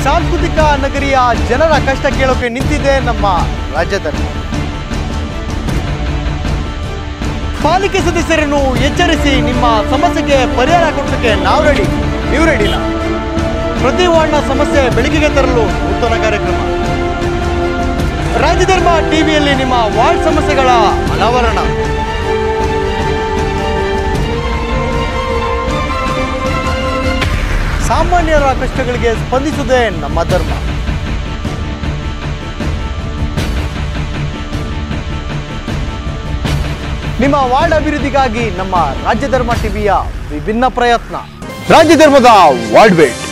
ಸಾಂಸ್ಕೃತಿಕ ನಗರಿಯ ಜನರ ಕಷ್ಟ ಕೇಳೋಕೆ ನಿಂತಿದೆ ನಮ್ಮ ರಾಜ್ಯದಲ್ಲಿ ಪಾಲಿಕೆ ಸದಸ್ಯರನ್ನು ಎಚ್ಚರಿಸಿ ನಿಮ್ಮ ಸಮಸ್ಯೆಗೆ ಪರಿಹಾರ ಕೊಡೋದಕ್ಕೆ ನಾವು ರೆಡಿ ನೀವು ರೆಡಿನಾ ಪ್ರತಿ ವಾರ್ಡ್ನ ಸಮಸ್ಯೆ ಬೆಳಕಿಗೆ ತರಲು ನೂತನ ಕಾರ್ಯಕ್ರಮ ರಾಜಧರ್ಮ ಟಿವಿಯಲ್ಲಿ ನಿಮ್ಮ ವಾರ್ಡ್ ಸಮಸ್ಯೆಗಳ ಅನಾವರಣ ಸಾಮಾನ್ಯರ ಕಷ್ಟಗಳಿಗೆ ಸ್ಪಂದಿಸುವುದೇ ನಮ್ಮ ಧರ್ಮ ನಿಮ್ಮ ವಾರ್ಡ್ ಅಭಿವೃದ್ಧಿಗಾಗಿ ನಮ್ಮ ರಾಜ್ಯ ಧರ್ಮ ಟಿವಿಯ ವಿಭಿನ್ನ ಪ್ರಯತ್ನ ರಾಜ್ಯ ಧರ್ಮದ ವಾರ್ಡ್ ಬೇಟ್